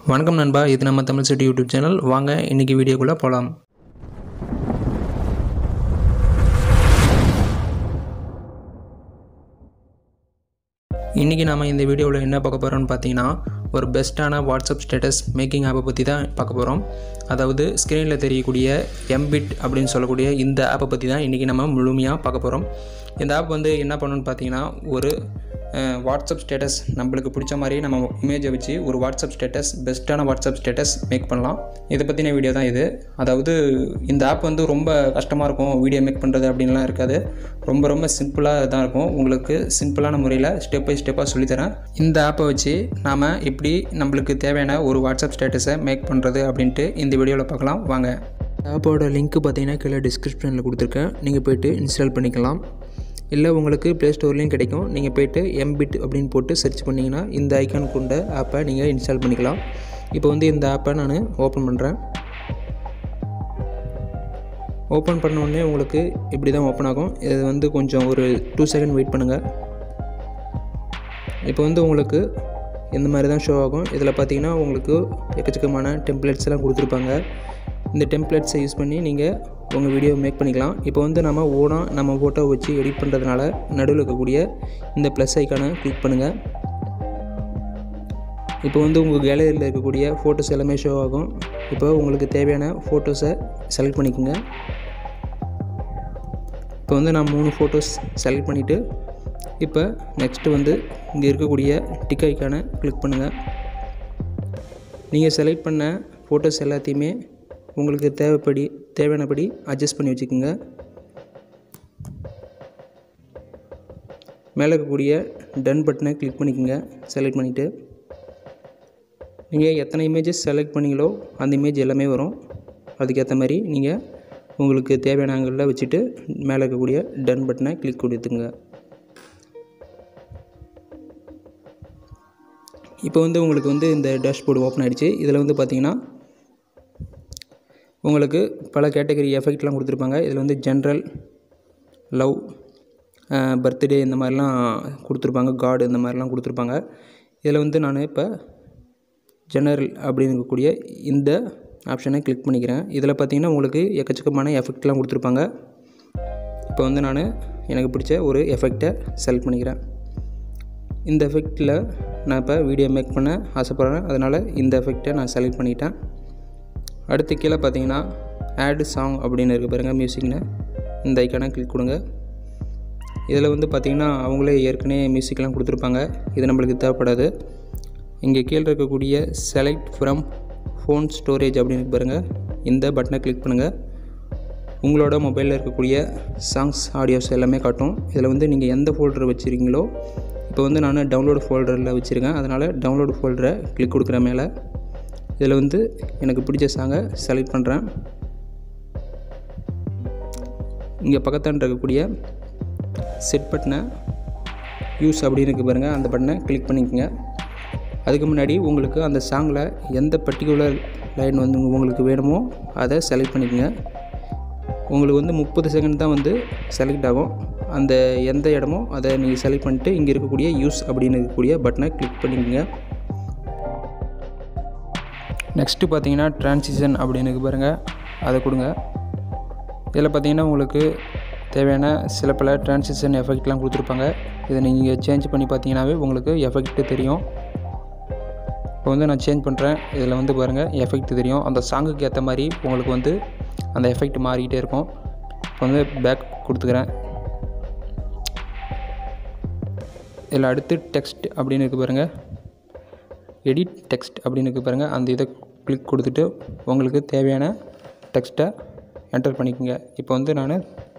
வணக்கம் நண்பா இது நம்ம தமிழ் சிட்டி யூடியூப் சேனல் வாங்க இன்றைக்கி வீடியோக்குள்ளே போகலாம் இன்றைக்கி நாம் இந்த வீடியோவில் என்ன பார்க்க போகிறோம்னு பார்த்தீங்கன்னா ஒரு பெஸ்ட்டான வாட்ஸ்அப் ஸ்டேட்டஸ் மேக்கிங் ஆப்பை பற்றி தான் பார்க்க போகிறோம் அதாவது ஸ்க்ரீனில் தெரியக்கூடிய எம்பிட் அப்படின்னு சொல்லக்கூடிய இந்த ஆப்பை பற்றி தான் இன்றைக்கி நம்ம முழுமையாக பார்க்க போகிறோம் இந்த ஆப் வந்து என்ன பண்ணணும்னு பார்த்தீங்கன்னா ஒரு அஹ், வாட்ஸ்அப் ஸ்டேட்டஸ் நம்மளுக்கு பிடிச்ச மாதிரி நம்ம இமேஜை வச்சு ஒரு வாட்ஸ்அப் ஸ்டேட்டஸ் பெஸ்ட்டான வாட்ஸ்அப் ஸ்டேட்டஸ் மேக் பண்ணலாம் இதை பற்றின வீடியோ தான் இது அதாவது இந்த ஆப் வந்து ரொம்ப கஷ்டமாக இருக்கும் வீடியோ மேக் பண்ணுறது அப்படின்லாம் இருக்காது ரொம்ப ரொம்ப சிம்பிளாக தான் இருக்கும் உங்களுக்கு சிம்பிளான முறையில் ஸ்டெப் பை ஸ்டெப்பாக சொல்லித்தரேன் இந்த ஆப்பை வச்சு நாம் எப்படி நம்மளுக்கு தேவையான ஒரு வாட்ஸ்அப் ஸ்டேட்டஸை மேக் பண்ணுறது அப்படின்ட்டு இந்த வீடியோவில் பார்க்கலாம் வாங்க ஆப்போட லிங்க் பார்த்தீங்கன்னா கீழே டிஸ்கிரிப்ஷனில் கொடுத்துருக்கேன் நீங்கள் போயிட்டு இன்ஸ்டால் பண்ணிக்கலாம் இல்லை உங்களுக்கு ப்ளே ஸ்டோர்லேயும் கிடைக்கும் நீங்கள் போயிட்டு எம்பிட் அப்படின்னு போட்டு சர்ச் பண்ணிங்கன்னா இந்த ஐக்கான் கொண்ட ஆப்பை நீங்கள் இன்ஸ்டால் பண்ணிக்கலாம் இப்போ வந்து இந்த ஆப்பை நான் ஓப்பன் பண்ணுறேன் ஓப்பன் பண்ண உடனே உங்களுக்கு இப்படி தான் ஓப்பன் ஆகும் இது வந்து கொஞ்சம் ஒரு டூ செகண்ட் வெயிட் பண்ணுங்கள் இப்போ வந்து உங்களுக்கு இந்த மாதிரி தான் ஷோ ஆகும் இதில் பார்த்தீங்கன்னா உங்களுக்கு எக்கச்சக்கமான டெம்ப்ளேட்ஸ் எல்லாம் கொடுத்துருப்பாங்க இந்த டெம்ப்ளேட்ஸை யூஸ் பண்ணி நீங்கள் உங்கள் வீடியோ மேக் பண்ணிக்கலாம் இப்போ வந்து நம்ம ஓனாக நம்ம ஃபோட்டோ வச்சு எடிட் பண்ணுறதுனால நடுவில் இருக்கக்கூடிய இந்த ப்ளஸ் ஐக்கானை கிளிக் பண்ணுங்கள் இப்போ வந்து உங்கள் கேலரியில் இருக்கக்கூடிய ஃபோட்டோஸ் எல்லாமே ஷோ ஆகும் இப்போ உங்களுக்கு தேவையான ஃபோட்டோஸை செலக்ட் பண்ணிக்கோங்க இப்போ வந்து நான் மூணு ஃபோட்டோஸ் செலக்ட் பண்ணிவிட்டு இப்போ நெக்ஸ்ட்டு வந்து இங்கே இருக்கக்கூடிய டிக் ஐக்கானை கிளிக் பண்ணுங்கள் நீங்கள் செலக்ட் பண்ண ஃபோட்டோஸ் எல்லாத்தையுமே உங்களுக்கு தேவைப்படி தேவையானபடி அட்ஜஸ்ட் பண்ணி வச்சுக்கோங்க மேலே இருக்கக்கூடிய டன் பட்டனை கிளிக் பண்ணிக்கோங்க செலக்ட் பண்ணிவிட்டு நீங்கள் எத்தனை இமேஜஸ் செலக்ட் பண்ணீங்களோ அந்த இமேஜ் எல்லாமே வரும் அதுக்கேற்ற மாதிரி நீங்கள் உங்களுக்கு தேவையான ஆங்கிளில் வச்சுட்டு மேலே இருக்கக்கூடிய டன் பட்டனை கிளிக் கொடுத்துங்க இப்போ வந்து உங்களுக்கு வந்து இந்த டேஷ்போர்டு ஓப்பன் ஆகிடுச்சு இதில் வந்து பார்த்தீங்கன்னா உங்களுக்கு பல கேட்டகரி எஃபெக்ட்லாம் கொடுத்துருப்பாங்க இதில் வந்து ஜென்ரல் லவ் பர்த்டே இந்த மாதிரிலாம் கொடுத்துருப்பாங்க காட் இந்த மாதிரிலாம் கொடுத்துருப்பாங்க இதில் வந்து நான் இப்போ ஜெனரல் அப்படிங்கக்கூடிய இந்த ஆப்ஷனை கிளிக் பண்ணிக்கிறேன் இதில் பார்த்தீங்கன்னா உங்களுக்கு எக்கச்சக்கமான எஃபெக்ட்லாம் கொடுத்துருப்பாங்க இப்போ வந்து நான் எனக்கு பிடிச்ச ஒரு எஃபெக்டை செலக்ட் பண்ணிக்கிறேன் இந்த எஃபெக்டில் நான் இப்போ வீடியோ மேக் பண்ண ஆசைப்பட்றேன் அதனால் இந்த எஃபெக்டை நான் செலக்ட் பண்ணிட்டேன் அடுத்து கீழே பார்த்தீங்கன்னா ஆட் சாங் அப்படின்னு இருக்குது பாருங்கள் மியூசிக்னு இந்த ஐக்கானை கிளிக் கொடுங்க இதில் வந்து பார்த்திங்கன்னா அவங்களே ஏற்கனவே மியூசிக்லாம் கொடுத்துருப்பாங்க இது நம்மளுக்கு தேவைப்படாது இங்கே கீழே இருக்கக்கூடிய செலக்ட் ஃப்ரம் ஃபோன் ஸ்டோரேஜ் அப்படின்னு இருக்கு பாருங்கள் இந்த பட்டனை கிளிக் பண்ணுங்கள் உங்களோட மொபைலில் இருக்கக்கூடிய சாங்ஸ் ஆடியோஸ் எல்லாமே காட்டும் இதில் வந்து நீங்கள் எந்த ஃபோல்டர் வச்சுருக்கீங்களோ இப்போ வந்து நான் டவுன்லோடு ஃபோல்டரில் வச்சுருக்கேன் அதனால் டவுன்லோடு ஃபோல்டரை கிளிக் கொடுக்குற மேலே இதில் வந்து எனக்கு பிடிச்ச சாங்கை செலக்ட் பண்ணுறேன் இங்கே பக்கத்தாண்டு இருக்கக்கூடிய செட் பட்டனை யூஸ் அப்படின்னு இருக்கு பாருங்கள் அந்த பட்டனை கிளிக் பண்ணிக்கோங்க அதுக்கு முன்னாடி உங்களுக்கு அந்த சாங்கில் எந்த பர்டிகுலர் லைன் வந்து உங்களுக்கு வேணுமோ அதை செலக்ட் பண்ணிக்கோங்க உங்களுக்கு வந்து முப்பது செகண்ட் தான் வந்து செலக்ட் ஆகும் அந்த எந்த இடமோ அதை நீங்கள் செலக்ட் பண்ணிட்டு இங்கே இருக்கக்கூடிய யூஸ் அப்படின்னு இருக்கக்கூடிய பட்டனை கிளிக் பண்ணிக்கோங்க நெக்ஸ்ட்டு பார்த்தீங்கன்னா ட்ரான்சிஷன் அப்படின்னு இருக்கு பாருங்கள் அதை கொடுங்க இதில் பார்த்தீங்கன்னா உங்களுக்கு தேவையான சில பல ட்ரான்சிஷன் எஃபெக்ட்லாம் கொடுத்துருப்பாங்க இதை நீங்கள் சேஞ்ச் பண்ணி பார்த்தீங்கன்னாவே உங்களுக்கு எஃபெக்ட் தெரியும் இப்போ வந்து நான் சேஞ்ச் பண்ணுறேன் இதில் வந்து பாருங்கள் எஃபெக்ட் தெரியும் அந்த சாங்குக்கு ஏற்ற மாதிரி உங்களுக்கு வந்து அந்த எஃபெக்ட் மாறிக்கிட்டே இருக்கும் இப்போ வந்து பேக் கொடுத்துக்கிறேன் இதில் அடுத்து டெக்ஸ்ட் அப்படின்னு இருக்கு பாருங்கள் எடிட் டெக்ஸ்ட் அப்படின்னு இருக்கு பாருங்கள் அந்த இதை கிளிக் கொடுத்துட்டு உங்களுக்கு தேவையான டெக்ஸ்ட்டை என்டர் பண்ணிக்கோங்க இப்போ வந்து நான்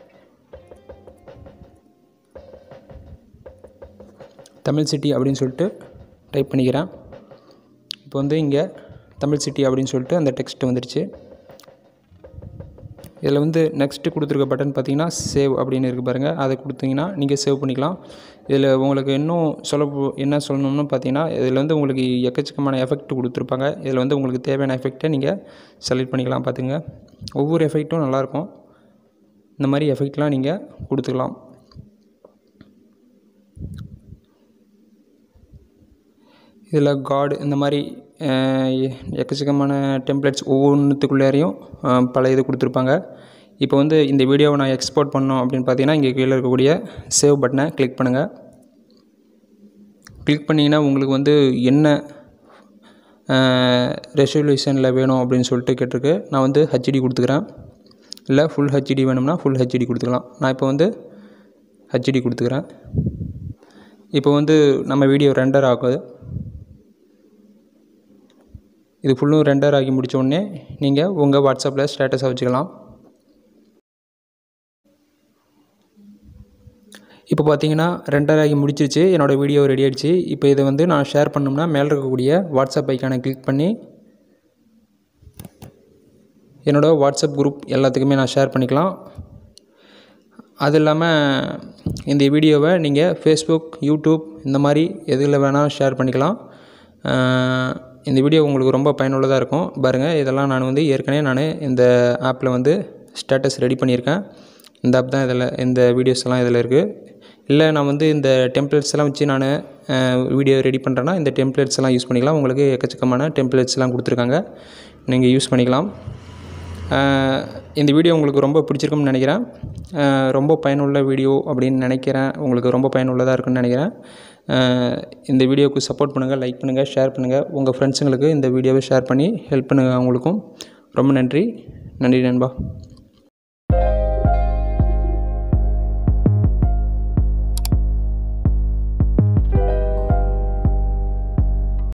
தமிழ் சிட்டி அப்படின்னு சொல்லிட்டு டைப் பண்ணிக்கிறேன் இப்போ வந்து இங்கே தமிழ் சிட்டி அப்படின்னு சொல்லிட்டு அந்த டெக்ஸ்ட் வந்துடுச்சு இதில் வந்து நெக்ஸ்ட்டு கொடுத்துருக்க பட்டன் பார்த்தீங்கன்னா சேவ் அப்படின்னு இருக்குது பாருங்கள் அதை கொடுத்தீங்கன்னா நீங்கள் சேவ் பண்ணிக்கலாம் இதில் உங்களுக்கு இன்னும் சொல்ல போ- என்ன சொல்லணும்னு பார்த்தீங்கன்னா இதில் வந்து உங்களுக்கு எக்கச்சக்கமான எஃபெக்ட் கொடுத்துருப்பாங்க இதில் வந்து உங்களுக்கு தேவையான எஃபெக்டை நீங்கள் செலக்ட் பண்ணிக்கலாம் பார்த்துங்க ஒவ்வொரு எஃபெக்ட்டும் நல்லாயிருக்கும் இந்த மாதிரி எஃபெக்ட்லாம் நீங்கள் கொடுத்துக்கலாம் இதில் காட் இந்த மாதிரி அஹ் எக்கச்சக்கமான டெம்ப்ளேட்ஸ் ஒவ்வொன்றுத்துக்குள்ளேயும் பல இது கொடுத்துருப்பாங்க இப்போ வந்து இந்த வீடியோவை நான் எக்ஸ்போர்ட் பண்ணோம் அப்படின்னு பார்த்தீங்கன்னா இங்கே கீழே இருக்கக்கூடிய சேவ் பட்டனை கிளிக் பண்ணுங்கள் கிளிக் பண்ணிங்கன்னா உங்களுக்கு வந்து என்ன ரெசல்யூஷனில் வேணும் அப்படின்னு சொல்லிட்டு கேட்டிருக்கு நான் வந்து ஹெச்டி கொடுத்துக்கிறேன் இல்லை ஃபுல் ஹெச்டி வேணும்னா ஃபுல் ஹெச்டி கொடுத்துக்கலாம் நான் இப்போ வந்து ஹெச்டி கொடுத்துக்கிறேன் இப்போ வந்து நம்ம வீடியோ ரெண்டர் ஆகுது இது ஃபுல்லும் ரெண்டர் ஆகி முடிச்ச உடனே நீங்கள் உங்கள் வாட்ஸ்அப்பில் ஸ்டேட்டஸை வச்சுக்கலாம் இப்போ பார்த்தீங்கன்னா ரெண்டர் ஆகி முடிச்சிருச்சு என்னோடய வீடியோ ரெடி ஆயிடுச்சு இப்போ இதை வந்து நான் ஷேர் பண்ணோம்னா மேலே இருக்கக்கூடிய வாட்ஸ்அப் ஐக்கானை கிளிக் பண்ணி என்னோடய வாட்ஸ்அப் குரூப் எல்லாத்துக்குமே நான் ஷேர் பண்ணிக்கலாம் அது இல்லாமல் இந்த வீடியோவை நீங்கள் ஃபேஸ்புக் யூடியூப் இந்த மாதிரி எதில் வேணால் ஷேர் பண்ணிக்கலாம் அஹ் இந்த வீடியோ உங்களுக்கு ரொம்ப பயனுள்ளதாக இருக்கும் பாருங்கள் இதெல்லாம் நான் வந்து ஏற்கனவே நான் இந்த ஆப்பில் வந்து ஸ்டேட்டஸ் ரெடி பண்ணியிருக்கேன் இந்த ஆப் தான் இதில் இந்த வீடியோஸ் எல்லாம் இதில் இருக்குது இல்லை நான் வந்து இந்த டெம்ப்ளேட்ஸ் எல்லாம் வச்சு நான் வீடியோ ரெடி பண்ணுறேன்னா இந்த டெம்ப்ளேட்ஸ் எல்லாம் யூஸ் பண்ணிக்கலாம் உங்களுக்கு எக்கச்சக்கமான டெம்ப்ளேட்ஸ் எல்லாம் கொடுத்துருக்காங்க நீங்கள் யூஸ் பண்ணிக்கலாம் அஹ் இந்த வீடியோ உங்களுக்கு ரொம்ப பிடிச்சிருக்கும்னு நினைக்கிறேன் அஹ் ரொம்ப பயனுள்ள வீடியோ அப்படின்னு நினைக்கிறேன் உங்களுக்கு ரொம்ப பயனுள்ளதாக இருக்குன்னு நினைக்கிறேன் அஹ் இந்த வீடியோவுக்கு சப்போர்ட் பண்ணுங்கள் லைக் பண்ணுங்கள் ஷேர் பண்ணுங்கள் உங்கள் ஃப்ரெண்ட்ஸுங்களுக்கு இந்த வீடியோவை ஷேர் பண்ணி ஹெல்ப் பண்ணுங்கள் அவங்களுக்கும் ரொம்ப நன்றி நன்றி நண்பா